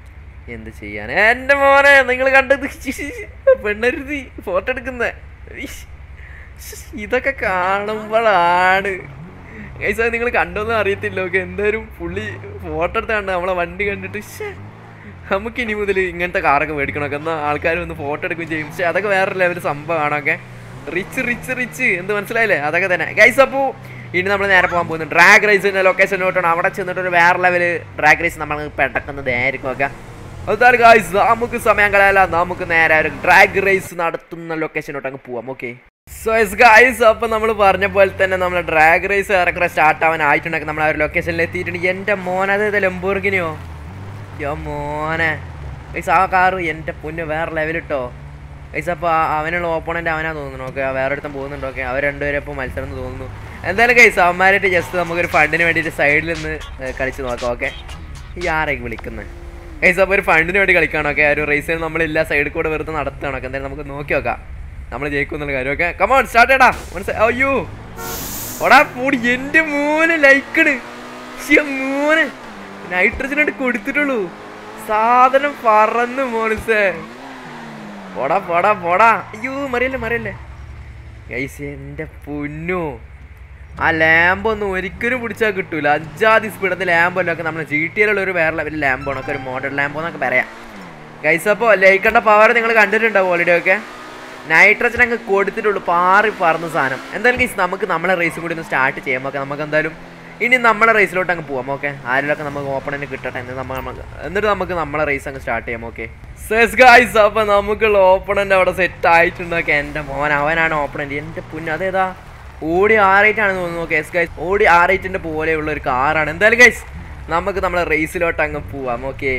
എന്ത് ചെയ്യാൻ എൻ്റെ മോനെ നിങ്ങൾ കണ്ടത് പെണ്ണരുതി ഫോട്ടോ എടുക്കുന്ന ഇതൊക്കെ കാണുമ്പോഴാണ് ഗൈസ് നിങ്ങൾ കണ്ടോന്നും അറിയത്തില്ല ഓക്കെ എന്തായാലും പുള്ളി ഫോട്ടോ എടുത്ത് കണ്ട നമ്മളെ വണ്ടി കണ്ടിട്ട് ശ്ശേ, നമുക്ക് ഇനി മുതൽ ഇങ്ങനത്തെ കാറൊക്കെ മേടിക്കണമൊക്കെ എന്നാൽ ആൾക്കാർ വന്ന് ഫോട്ടോ എടുക്കുകയും ചെയ്യും പക്ഷേ അതൊക്കെ വേറെ ലെവൽ സംഭവമാണ് ഓക്കെ റിച്ച് റിച്ച് റിച്ച് എന്ത് മനസ്സിലായില്ലേ അതൊക്കെ തന്നെ ഗൈസ് അപ്പോൾ ഇനി നമ്മൾ നേരെ പോകാൻ പോകുന്നു ഡ്രാഗ് റേസിൻ്റെ ലൊക്കേഷനിലോട്ടാണ് അവിടെ ചെന്നിട്ട് ഒരു വേറെ ലെവൽ ഡ്രാഗ് റേസ് നമ്മൾ പെടക്കുന്നതായിരിക്കും ഒക്കെ അതാണ് ഗൈസ് നമുക്ക് സമയം കളയല്ല നമുക്ക് നേരെ ഒരു ഡ്രാഗ് റേസ് നടത്തുന്ന ലൊക്കേഷനിലോട്ട് അങ്ങ് പോവാം ഓക്കെ സോ എസ് ഗൈസ് അപ്പോൾ നമ്മൾ പറഞ്ഞ പോലെ തന്നെ നമ്മൾ ഡ്രാഗ് റേസ് ഏറെക്കുറെ സ്റ്റാർട്ട് ആവാൻ ആയിട്ടുണ്ടെങ്കിൽ നമ്മൾ ആ ഒരു ലൊക്കേഷനിൽ എത്തിയിട്ടുണ്ട് എൻ്റെ മോനത് ഇത് ലംബോർഗിനിയോ യോ മോനെ ഗൈസ് ആ കാറ് എൻ്റെ പൊന്ന് വേറെ ലെവലിട്ടോ ഗൈസ് അപ്പോൾ അവനുള്ള ഓപ്പോണൻ്റ് അവനാ തോന്നുന്നു ഓക്കെ വേറെ അടുത്തും പോകുന്നുണ്ട് ഓക്കെ അവർ രണ്ടുപേരും ഇപ്പോൾ മത്സരം എന്ന് തോന്നുന്നു എന്തായാലും ഗൈസ് അവന്മാരായിട്ട് ജസ്റ്റ് നമുക്കൊരു ഫണ്ടിന് വേണ്ടിയിട്ട് സൈഡിൽ നിന്ന് ഏ, കളിച്ച് നോക്കാം ഓക്കെ ഈ ആരേക്ക് വിളിക്കുന്നത് ഗൈസ് അപ്പോൾ ഒരു ഫണ്ടിന് വേണ്ടി കളിക്കുകയാണ് ഓക്കെ ഒരു റേസിന് നമ്മളില്ല സൈഡിൽ കൂടെ വെറുതെ നടത്തുകയാണ് ഓക്കെ എന്തായാലും നമുക്ക് നോക്കി നോക്കാം നമ്മൾ ജയിക്കും എന്നുള്ള കാര്യം ഓക്കെ കമോൺ സ്റ്റാർട്ട് ചെയ്യടാ മനസ്സിലായി അയ്യോ ഓടാ പൂടി എൻ്റെ മോനെ ലൈക്കണ് മോനെ നൈട്രജനായിട്ട് കൊടുത്തിട്ടുള്ളൂ സാധനം പറന്ന് മോണിസേ പോടാ പോടാ പോടാ അയ്യോ മറിയല്ലേ മറിയല്ലേ ഗൈസ് എൻ്റെ പൊന്നു ആ ലാമ്പ് ഒന്നും ഒരിക്കലും പിടിച്ചാൽ കിട്ടൂല അഞ്ചാതി സ്പീഡത്തെ ലാമ്പല്ലൊക്കെ നമ്മൾ ജി ടി എല്ലുള്ള ഒരു വേറെ ലെവലിൽ ലാമ്പാണ് ഒക്കെ ഒരു മോഡൽ ലാമ്പോ എന്നൊക്കെ പറയാം ഗൈസ് അപ്പോൾ ലൈക്കണ്ട പവർ നിങ്ങൾ കണ്ടിട്ടുണ്ടാവും ഓൾറെഡി ഒക്കെ നൈട്രജൻ അങ്ങ് കൊടുത്തിട്ടുള്ളൂ പാറി പറന്ന സാധനം എന്തായാലും ഗൈസ് നമുക്ക് നമ്മളെ റേസും കൂടി ഒന്ന് സ്റ്റാർട്ട് ചെയ്യാം ഓക്കെ നമുക്ക് എന്തായാലും ഇനി നമ്മളെ റേസിലോട്ട് അങ്ങ് പോവാം ഓക്കെ ആരിലൊക്കെ നമുക്ക് ഓപ്പണന്റ് കിട്ടട്ടെ എന്ന് നമ്മൾ നമുക്ക് എന്നിട്ട് നമുക്ക് നമ്മളെ റേസ് അങ്ങ് സ്റ്റാർട്ട് ചെയ്യാം ഓക്കെ സെസ് ഗൈസ് അപ്പൊ നമുക്കുള്ള ഓപ്പണന്റ് അവിടെ സെറ്റ് ആയിട്ടുണ്ടൊക്കെ എൻ്റെ മോൻ അവനാണ് ഓപ്പണന്റ് എൻ്റെ പുണ്ണ് അതേതാ ഓടി ആർ എയ്റ്റ് ആണെന്ന് തോന്നുന്നു okay yes guys Audi R എയ്റ്റിന്റെ പോലെയുള്ള ഒരു കാറാണ് എന്തായാലും ഗൈസ് നമുക്ക് നമ്മളെ റേസിലോട്ട് അങ്ങ് പോവാം ഓക്കെ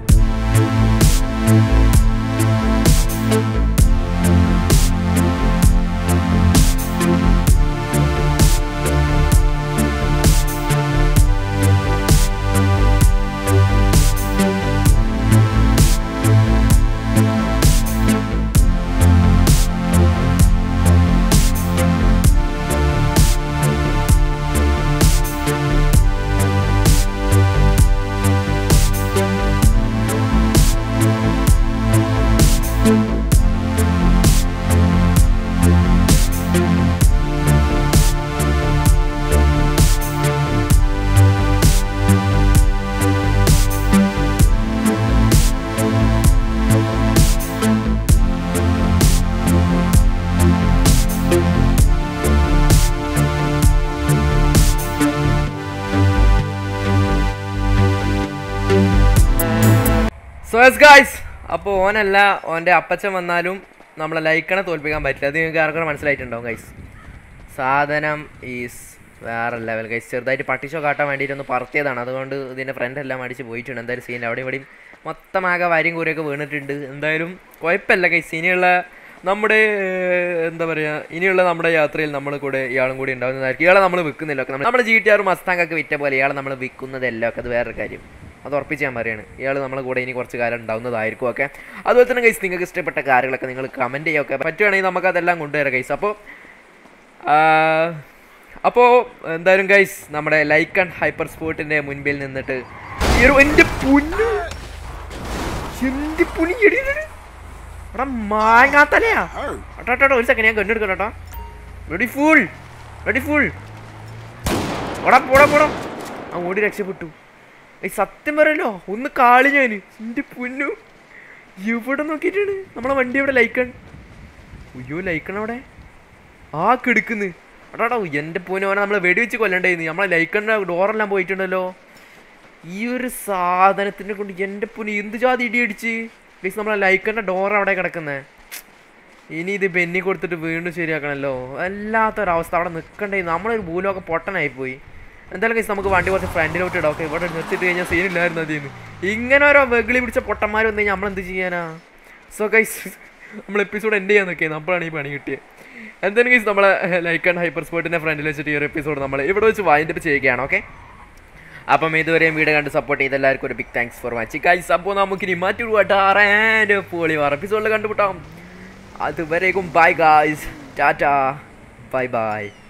സോ എസ് ഗായ്സ് അപ്പോൾ ഓനല്ല ഓൻ്റെ അപ്പച്ചൻ വന്നാലും നമ്മളെ ലൈക്കണെ തോൽപ്പിക്കാൻ പറ്റില്ല അത് നിങ്ങൾക്ക് ആർക്കും മനസ്സിലായിട്ടുണ്ടാവും ഗൈസ് സാധനം ഈസ് വേറെ ലെവൽ ഗൈസ് ചെറുതായിട്ട് പട്ടിഷോ കാട്ടാൻ വേണ്ടിയിട്ട് ഒന്ന് പറത്തിയതാണ് അതുകൊണ്ട് ഇതിൻ്റെ ഫ്രണ്ട് എല്ലാം അടിച്ച് പോയിട്ടുണ്ട് എന്തായാലും സീൻ അവിടെ ഇവിടെയും മൊത്തമാകെ വരിയും കൂരയൊക്കെ വീണിട്ടുണ്ട് എന്തായാലും കുഴപ്പമില്ല ഗൈസ് ഇനിയുള്ള നമ്മുടെ ഏർ, എന്താ പറയുക ഇനിയുള്ള നമ്മുടെ യാത്രയിൽ നമ്മൾ കൂടെ ഇയാളും കൂടി ഉണ്ടാവുന്നതായിരിക്കും ഇയാളെ നമ്മൾ വിൽക്കുന്നില്ല ഒക്കെ നമ്മുടെ ജി ടി ആർ മസ്താങ്കൊക്കെ വിറ്റ പോലെ ഇയാളെ നമ്മൾ വിൽക്കുന്നതെല്ലാം ഒക്കെ അത് വേറൊരു കാര്യം അത് ഉറപ്പിച്ച് ഞാൻ പറയാണ് ഇയാൾ നമ്മളെ കൂടെ ഇനി കുറച്ച് കാലം ഉണ്ടാവുന്നതായിരിക്കും ഒക്കെ അതുപോലെ തന്നെ ഗൈസ് നിങ്ങൾക്ക് ഇഷ്ടപ്പെട്ട കാര്യങ്ങളൊക്കെ നിങ്ങൾ കമൻറ്റ് ചെയ്യുക പറ്റുവാണെങ്കിൽ നമുക്ക് അതെല്ലാം കൊണ്ടുവരാം ഗൈസ് അപ്പോൾ അപ്പോൾ എന്തായാലും ഗൈസ് നമ്മുടെ ലൈക്ക് ആൻഡ് ഹൈപ്പർ സ്പോർട്ടിൻ്റെ മുൻപിൽ നിന്നിട്ട് ഈ ഒരു എൻ്റെ പുല്ല് എൻ്റെ പുലി എടാ മാങ്ങാത്തലയാ അട്ടോ അട്ടോ ഒരു സെക്കൻഡ് ഞാൻ കണ്ടെടുക്കാം കേട്ടോ റെഡി ഫുൾ റെഡി ഫുൾ പോടാ പോടാ പോടാ ആ ഓടി രക്ഷപ്പെട്ടു ഏയ് സത്യം പറയല്ലോ ഒന്ന് കാളി ഞാൻ എൻ്റെ പൊന്നു ഇവിടെ നോക്കിയിട്ടാണ് നമ്മളെ വണ്ടി എവിടെ ലൈക്കൺ അയ്യോ ലൈക്കൺ അവിടെ ആ കിടക്കുന്നു അടാടാ എൻ്റെ പൊന്നു അവനെ നമ്മളെ വെടിവെച്ച് കൊല്ലണ്ടായിരുന്നു നമ്മളെ ലൈക്കണിൻ്റെ ഡോറെല്ലാം പോയിട്ടുണ്ടല്ലോ ഈ ഒരു സാധനത്തിനെ കൊണ്ട് എൻ്റെ പൊന്നു എന്ത് ജാതി ഇടി അടിച്ച് പ്ലീസ് നമ്മളെ ലൈക്കറിൻ്റെ ഡോർ അവിടെ കിടക്കുന്നത് ഇനി ഇത് ബെന്നി കൊടുത്തിട്ട് വീണ്ടും ശരിയാക്കണമല്ലോ വല്ലാത്തൊരവസ്ഥ അവിടെ നിൽക്കണ്ടേ നമ്മളൊരു ഭൂലോകം പൊട്ടനായി പോയി എന്തായാലും കേസ് നമുക്ക് വണ്ടി കുറച്ച് ഫ്രണ്ടിലോട്ട് ഇടാം ഓക്കെ ഇവിടെ നിർത്തിയിട്ട് കഴിഞ്ഞാൽ സീനില്ലായിരുന്നു അതിന്ന് ഇങ്ങനെ ഓരോ വെഗിളി പിടിച്ച പൊട്ടന്മാർ വന്നു കഴിഞ്ഞാൽ നമ്മൾ എന്ത് ചെയ്യാനാ സോ ഗൈസ് നമ്മൾ എപ്പിസോഡ് എൻഡ് ചെയ്യാൻ നോക്കിയത് നമ്മളാണ് ഈ പണി കിട്ടിയത് എന്തായാലും കേസ് നമ്മളെ ലൈക്ക് ആൻഡ് ഹൈപ്പർ സ്പോർട്ടിൻ്റെ ഫ്രണ്ടിൽ വെച്ചിട്ട് ഈ ഒരു എപ്പിസോഡ് നമ്മൾ ഇവിടെ വെച്ച് വൈൻഡപ്പ് ചെയ്യുകയാണ് ഓക്കെ അപ്പം ഇതുവരെയും വീഡിയോ കണ്ട് സപ്പോർട്ട് ചെയ്ത എല്ലാവർക്കും ഒരു big thanks for watching guys അപ്പോൾ നമുക്കിനി മറ്റൊരു വട്ടാറേൻ്റെ പൊളി വാർ എപ്പിസോഡിൽ കണ്ടുപിട്ടാം അതുവരേക്കും ബൈ ഗായ്സ് ടാറ്റാ ബൈ ബൈ